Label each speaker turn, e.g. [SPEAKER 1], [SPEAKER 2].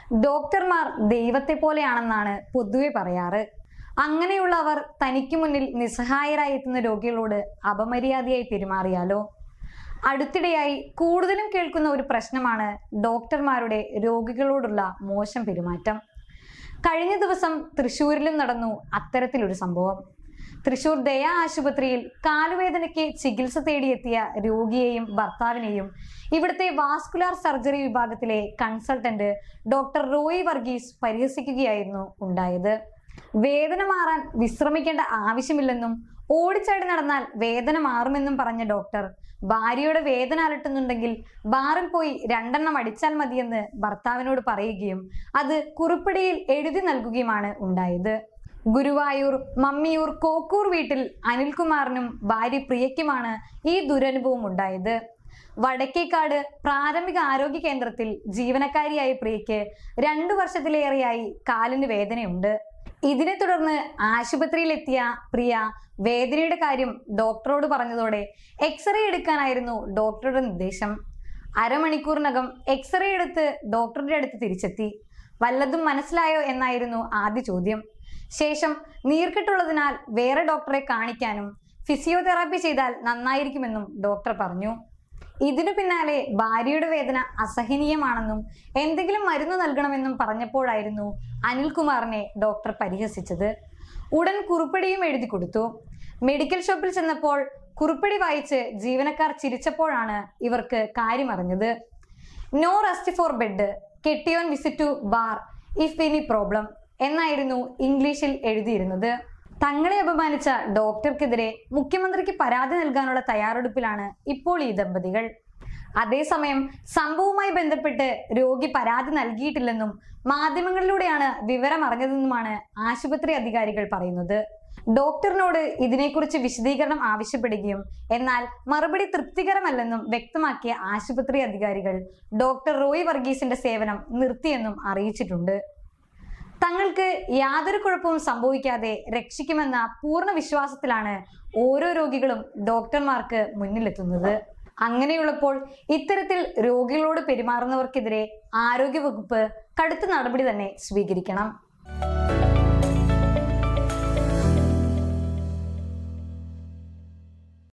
[SPEAKER 1] ഡോക്ടർമാർ ദൈവത്തെ പോലെയാണെന്നാണ് പൊതുവെ പറയാറ് അങ്ങനെയുള്ളവർ തനിക്ക് മുന്നിൽ നിസ്സഹായരായി എത്തുന്ന രോഗികളോട് അപമര്യാദയായി പെരുമാറിയാലോ അടുത്തിടെയായി കൂടുതലും കേൾക്കുന്ന ഒരു പ്രശ്നമാണ് ഡോക്ടർമാരുടെ രോഗികളോടുള്ള മോശം പെരുമാറ്റം കഴിഞ്ഞ ദിവസം തൃശ്ശൂരിലും നടന്നു അത്തരത്തിലൊരു സംഭവം തൃശൂർ ദയ ആശുപത്രിയിൽ കാലുവേദനയ്ക്ക് ചികിത്സ തേടിയെത്തിയ രോഗിയെയും ഭർത്താവിനെയും ഇവിടുത്തെ വാസ്കുലാർ സർജറി വിഭാഗത്തിലെ കൺസൾട്ടന്റ് ഡോക്ടർ റോയി വർഗീസ് പരിഹസിക്കുകയായിരുന്നു ഉണ്ടായത് വേദന മാറാൻ വിശ്രമിക്കേണ്ട ആവശ്യമില്ലെന്നും ഓടിച്ചാടി നടന്നാൽ വേദന മാറുമെന്നും പറഞ്ഞ ഡോക്ടർ ഭാര്യയുടെ വേദന അലട്ടുന്നുണ്ടെങ്കിൽ ബാറിൽ പോയി രണ്ടെണ്ണം അടിച്ചാൽ മതിയെന്ന് ഭർത്താവിനോട് പറയുകയും അത് കുറിപ്പടിയിൽ എഴുതി നൽകുകയുമാണ് ഉണ്ടായത് ഗുരുവായൂർ മമ്മിയൂർ കോക്കൂർ വീട്ടിൽ അനിൽകുമാറിനും ഭാര്യ പ്രിയയ്ക്കുമാണ് ഈ ദുരനുഭവം ഉണ്ടായത് വടക്കേക്കാട് പ്രാഥമിക ആരോഗ്യ കേന്ദ്രത്തിൽ ജീവനക്കാരിയായ പ്രിയയ്ക്ക് രണ്ടു വർഷത്തിലേറെയായി കാലിന് വേദനയുണ്ട് ഇതിനെ തുടർന്ന് ആശുപത്രിയിലെത്തിയ പ്രിയ വേദനയുടെ കാര്യം ഡോക്ടറോട് പറഞ്ഞതോടെ എക്സ്റേ എടുക്കാനായിരുന്നു ഡോക്ടറുടെ നിർദ്ദേശം അരമണിക്കൂറിനകം എക്സ്റേ എടുത്ത് ഡോക്ടറുടെ അടുത്ത് തിരിച്ചെത്തി വല്ലതും മനസ്സിലായോ എന്നായിരുന്നു ആദ്യ ചോദ്യം ശേഷം നീർക്കെട്ടുള്ളതിനാൽ വേറെ ഡോക്ടറെ കാണിക്കാനും ഫിസിയോതെറാപ്പി ചെയ്താൽ നന്നായിരിക്കുമെന്നും ഡോക്ടർ പറഞ്ഞു ഇതിനു പിന്നാലെ ഭാര്യയുടെ വേദന അസഹനീയമാണെന്നും എന്തെങ്കിലും മരുന്ന് നൽകണമെന്നും പറഞ്ഞപ്പോഴായിരുന്നു അനിൽകുമാറിനെ ഡോക്ടർ പരിഹസിച്ചത് ഉടൻ കുറിപ്പടിയും എഴുതി കൊടുത്തു മെഡിക്കൽ ഷോപ്പിൽ ചെന്നപ്പോൾ കുറിപ്പടി വായിച്ച് ജീവനക്കാർ ചിരിച്ചപ്പോഴാണ് ഇവർക്ക് കാര്യമറിഞ്ഞത് നോ റെസ്റ്റ് ഫോർ ബെഡ് കെട്ടിയോൻ visit to bar if any problem എന്നായിരുന്നു ഇംഗ്ലീഷിൽ എഴുതിയിരുന്നത് തങ്ങളെ അപമാനിച്ച ഡോക്ടർക്കെതിരെ മുഖ്യമന്ത്രിക്ക് പരാതി നൽകാനുള്ള തയ്യാറെടുപ്പിലാണ് ഇപ്പോൾ ഈ ദമ്പതികൾ അതേസമയം സംഭവവുമായി ബന്ധപ്പെട്ട് രോഗി പരാതി നൽകിയിട്ടില്ലെന്നും മാധ്യമങ്ങളിലൂടെയാണ് വിവരം അറിഞ്ഞതെന്നുമാണ് ആശുപത്രി അധികാരികൾ പറയുന്നത് ഡോക്ടറിനോട് ഇതിനെക്കുറിച്ച് വിശദീകരണം ആവശ്യപ്പെടുകയും എന്നാൽ മറുപടി തൃപ്തികരമല്ലെന്നും വ്യക്തമാക്കിയ ആശുപത്രി അധികാരികൾ ഡോക്ടർ റോയ് വർഗീസിന്റെ സേവനം നിർത്തിയെന്നും അറിയിച്ചിട്ടുണ്ട് തങ്ങൾക്ക് യാതൊരു കുഴപ്പവും സംഭവിക്കാതെ രക്ഷിക്കുമെന്ന പൂർണ്ണ വിശ്വാസത്തിലാണ് ഓരോ രോഗികളും ഡോക്ടർമാർക്ക് മുന്നിലെത്തുന്നത് അങ്ങനെയുള്ളപ്പോൾ ഇത്തരത്തിൽ രോഗികളോട് പെരുമാറുന്നവർക്കെതിരെ ആരോഗ്യവകുപ്പ് കടുത്ത നടപടി തന്നെ സ്വീകരിക്കണം